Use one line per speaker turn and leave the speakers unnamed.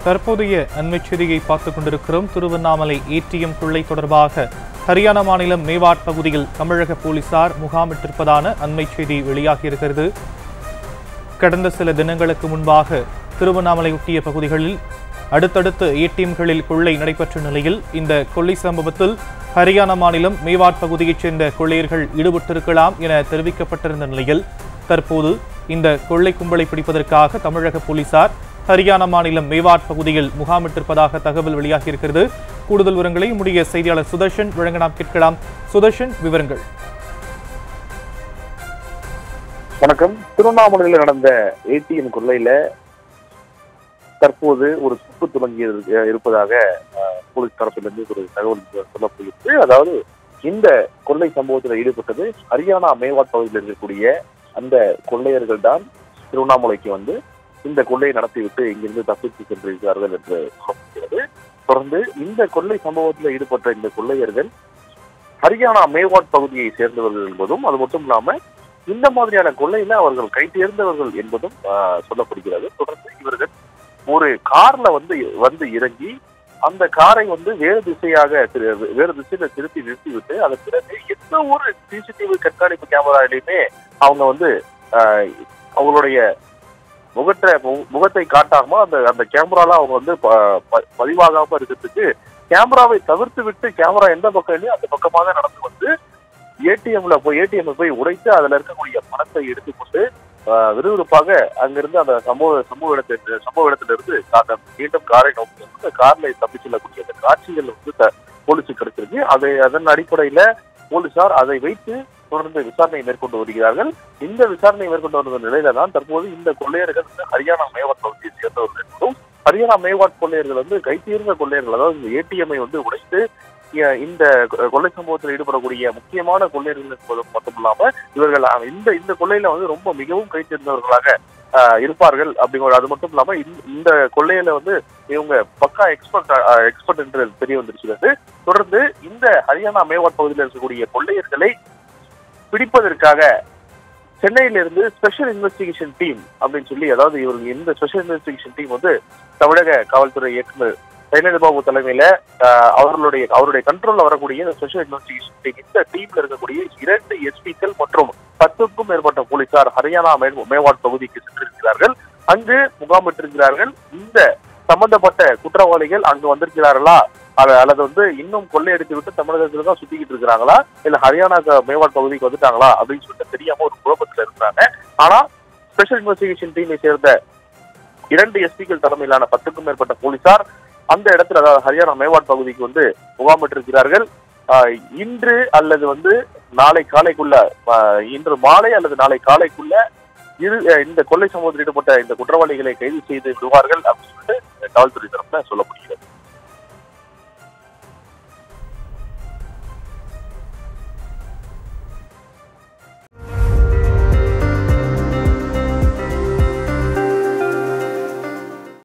தற்போதைய அண்மைச் செய்தியை பார்த்துக் கொண்டிருக்கிறோம் திருவண்ணாமலை ஏடிஎம் கொள்ளை தொடர்பாக ஹரியானா மாநிலம் மேவாட் பகுதியில் தமிழக போலீசார் முகாமிட்டிருப்பதான அண்மைச் செய்தி வெளியாகியிருக்கிறது கடந்த சில தினங்களுக்கு முன்பாக திருவண்ணாமலை ஒட்டிய பகுதிகளில் அடுத்தடுத்து ஏடிஎம்களில் கொள்ளை நடைபெற்ற நிலையில் இந்த கொள்ளை சம்பவத்தில் ஹரியானா மாநிலம் மேவாட் பகுதியைச் சேர்ந்த கொள்ளையர்கள் ஈடுபட்டிருக்கலாம் என தெரிவிக்கப்பட்டிருந்த நிலையில் தற்போது இந்த கொள்ளை கும்பலை பிடிப்பதற்காக தமிழக போலீசார் ஹரியானா மாநிலம் மேவாட் பகுதியில் முகாமிட்டிருப்பதாக தகவல் வெளியாகியிருக்கிறது கூடுதல் விவரங்களை நம்முடைய செய்தியாளர் சுதர்ஷன் வழங்க நாம் கேட்கலாம் சுதர்ஷன் விவரங்கள்
வணக்கம் திருவண்ணாமலையில் நடந்த ஏடிஎம் கொள்ளையில தற்போது ஒரு சுப்பு துவங்கி இரு- இருப்பதாக அஹ், போலீஸ் தரப்பிலிருந்து ஒரு தகவல் சொல்லப்படுகிறது அதாவது இந்த கொள்ளை சம்பவத்தில் ஈடுபட்டது ஹரியானா மேவாட் பகுதியில் இருக்கக்கூடிய அந்த கொள்ளையர்கள் தான் திருவண்ணாமலைக்கு வந்து இந்த கொள்ளையை நடத்திவிட்டு இங்கிருந்து தப்பித்து சென்றிருக்கிறார்கள் என்று சொல்லப்படுகிறது தொடர்ந்து இந்த கொள்ளை சம்பவத்தில் ஈடுபட்ட இந்த கொள்ளையர்கள் ஹரியானா மேவாட் பகுதியை சேர்ந்தவர்கள் என்பதும் அது மட்டும் இல்லாம இந்த மாதிரியான கொள்ளையில அவர்கள் கை தேர்ந்தவர்கள் என்பதும் ஆஹ், சொல்லப்படுகிறது தொடர்ந்து இவர்கள் ஒரு கார்ல வந்து வந்து இறங்கி அந்த காரை வந்து வேறு திசையாக திரு- வேறு திசையில திருப்பி நிறுத்திவிட்டு அதன் பிறகு எந்த ஒரு சிசிடிவி கண்காணிப்பு கேமராலையுமே அவங்க வந்து ஆஹ், அவங்களுடைய முகத்தை மு- முகத்தை காட்டாம அந்த அந்த கேமரால அவங்க வந்து ப- ப- பதிவாகாம இருக்கிறதுக்கு கேமராவை தவிர்த்து விட்டு கேமரா எந்த பக்கம் இல்லையோ அந்த பக்கமாக நடந்து வந்து ஏடிஎம்ல போய் ஏடிஎம் போய் உடைத்து அதுல இருக்கக்கூடிய பணத்தை எடுத்துக்கொண்டு ஆஹ், விறுவிறுப்பாக அங்கிருந்து அந்த சம்பவ சம்பவ இடத்துல சம்பவ இடத்திலிருந்து அந்த மீண்டும் காரை நோக்கி வந்து அந்த கார்ல தப்பி செல்லக்கூடிய அந்த காட்சிகள் வந்து த- போலீஸுக்கு கிடைச்சிருக்கு அதை அதன் அடிப்படையில போலீசார் அதை வைத்து தொடர்ந்து விசாரணை மேற்கொண்டு வருகிறார்கள் இந்த விசாரணை மேற்கொண்டு வந்த நிலையில தான் தற்போது இந்த கொள்ளையர்கள் வந்து ஹரியானா மேவாட் பகுதியை சேர்ந்தவர்கள் என்பதும் ஹரியானா மேவாட் கொள்ளையர்கள் வந்து கைத்தீர்ந்த கொள்ளையர்கள் அதாவது இந்த ஏடிஎம்ஐ வந்து உடைத்து இ- இந்த கொ- கொள்ளை சம்பவத்தில் ஈடுபடக்கூடிய முக்கியமான கொள்ளையர்கள் என்பதும் மட்டுமில்லாம இவர்கள் அஹ், இந்த இந்த கொள்ளையில வந்து ரொம்ப மிகவும் கைத்தேர்ந்தவர்களாக ஆஹ், இருப்பார்கள் அப்படிங்கிற அது மட்டும் இல்லாம இந்த- இந்த கொள்ளையில வந்து இவங்க பக்கா எக்ஸ்பர்ட் எக்ஸ்பர்ட் என்று தெரிய வந்திருக்கிறது தொடர்ந்து இந்த ஹரியானா மேவாட் பகுதியில் இருக்கக்கூடிய கொள்ளையர்களை பிடிப்பதற்காக சென்னையிலிருந்து ஸ்பெஷல் இன்வெஸ்டிகேஷன் டீம் அப்படின்னு சொல்லி அதாவது இவர்கள் இந்த ஸ்பெஷல் இன்வெஸ்டிகேஷன் டீம் வந்து தமிழக காவல்துறை இயக்குனர் சைலேந்திர பாபு தலைமையில ஆஹ், அவர்களுடைய அவருடைய கண்ட்ரோல்ல வரக்கூடிய இந்த ஸ்பெஷல் இன்வெஸ்டிகேஷன் டீம் இந்த டீம்ல இருக்கக்கூடிய இரண்டு எஸ்பிக்கள் மற்றும் பத்துக்கும் மேற்பட்ட போலீசார் ஹரியானா மே- மேவாட் பகுதிக்கு சென்றிருக்கிறார்கள் அங்கு முகாமிட்டிருக்கிறார்கள் இந்த சம்பந்தப்பட்ட குற்றவாளிகள் அங்கு வந்திருக்கிறார்களா அத- அல்லது வந்து இன்னும் கொள்ளையடித்து விட்டு தமிழகத்துல தான் சுத்திக்கிட்டு இருக்கிறாங்களா இல்ல ஹரியானா க- மேவாட் பகுதிக்கு வந்துட்டாங்களா அப்படின்னு சொல்லிட்டு தெரியாம ஒரு குழப்பத்துல இருக்கிறாங்க ஆனா ஸ்பெஷல் இன்வெஸ்டிகேஷன் டீமை சேர்ந்த இரண்டு எஸ்பிக்கள் தலைமையிலான பத்துக்கும் மேற்பட்ட போலீசார் அந்த இடத்துல அதாவது ஹரியானா மேவாட் பகுதிக்கு வந்து முகாமிட்டிருக்கிறார்கள் ஆஹ் இன்று அல்லது வந்து நாளை காலைக்குள்ள ஆஹ் இன்று மாலை அல்லது நாளை காலைக்குள்ள இரு அஹ் இந்த கொள்ளை சம்பவத்தில் ஈடுபட்ட இந்த குற்றவாளிகளை கைது செய்து விடுவார்கள் அப்படின்னு சொல்லிட்டு காவல்துறை தரப்புல சொல்லப்படுகிறது